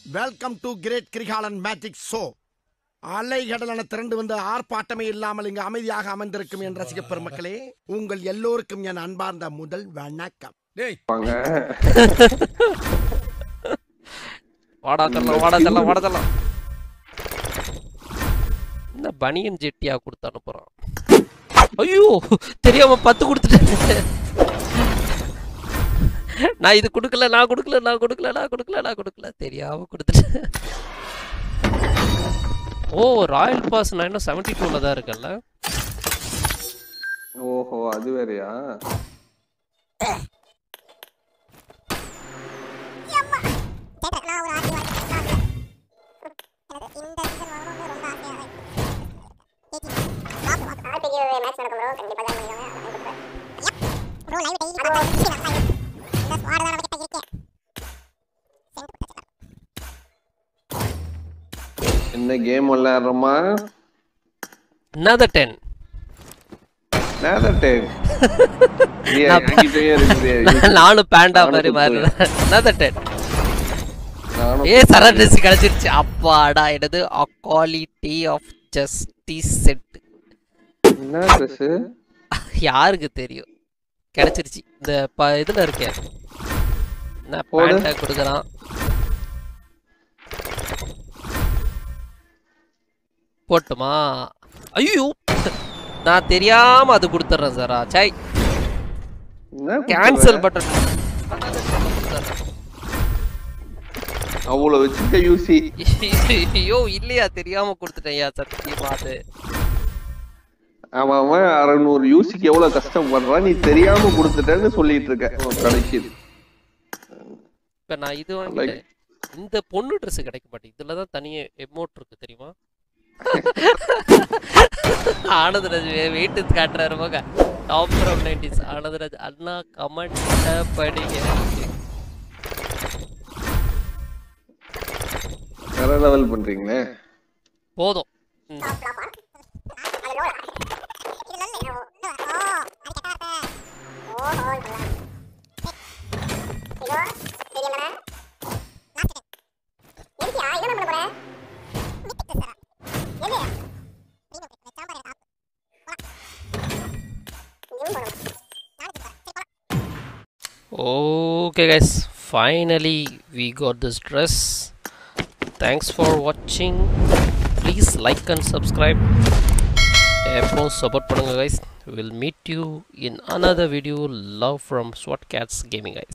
Welcome to great Girikalan magic show அலைகடலான திரண்டு வந்து ஆர்ப்பாட்டமே இல்லாமல் இங்கு அமைதியாக அமர்ந்திருக்கும் என் ரசிக பெருமக்களே உங்கள் எல்லோருக்கும் என் அன்பார்ந்த முதல் வணக்கம் டேய் வாங்க வாடா தரலாம் வாடா தரலாம் வாடா தரலாம் என்ன பனியன் ஜெட்டியா கொடுத்து அனுப்புறான் ஐயோ தெரியாம பத்து கொடுத்துட்டேன் நான் இது கொடுக்கல நான் கொடுக்கல நான் கொடுக்கல நான் கொடுக்கல நான் கொடுக்கல தெரியாம கொடுத்துட்டேன் ஓ ராயல் பாஸ் நான் இன்னும் செவன்டி டூல தான் இருக்கேன்ல ஓஹோ அது வேறயா என்ன கேம் விளையாடுறோமா another டென் நேரம் டைம் என்கிட்டயே இருக்குது நானும் பேண்டா நானும் மாதிரி கொடுத்துருவேன். மாறி another டென் நானும் ஏ சர ட்ரெஸ் கிடைச்சிருச்சு அப்பாடா என்னது அக்வாலிட்டி ஆஃப் ஜஸ்டிஸ் செட் என்ன ட்ரெஸ் யாருக்கு தெரியும் கிடைச்சிருச்சு இந்த ப இதுல இருக்கேன் நான் போடு. பேண்ட கொடுக்குறான் போட்டுமா ஐயோ நான் தெரியாம அது கொடுத்துட்றேன் சாரா சை என்ன கேன்சல் கொடுத்துருவ? பட்டன் அவ்வளவு வச்சுக்க யூசி ஐயோ இல்லையா தெரியாம கொடுத்துட்டேன்யா சத்தியமா அது அவன் அவன் அறநூறு யூசிக்கு எவ்வளவு கஷ்டப்படுறான் நீ தெரியாம கொடுத்துட்டேன்னு சொல்லிட்டு இருக்க உனக்கு கிடைக்குது இப்ப நான் இது வாங்கிட்டேன் இந்த பொண்ணு ட்ரெஸ் கிடைக்க மாட்டேங்குது இதுல தான் தனியா எமோட் இருக்கு தெரியுமா ஆனந்தராஜ் வெயிட்டு காட்டுறாரு போக டாப் ஃப்ரம் நைன்டிஸ் ஆனந்தராஜ் அண்ணா கமெண்ட் படிங்க வேற லெவல் பண்றீங்களே போதும் ம். okay guys finally we got this dress thanks for watching please like and subscribe எப்பவும் சப்போர்ட் பண்ணுங்க guys will meet you in another video love from swat cats gaming guys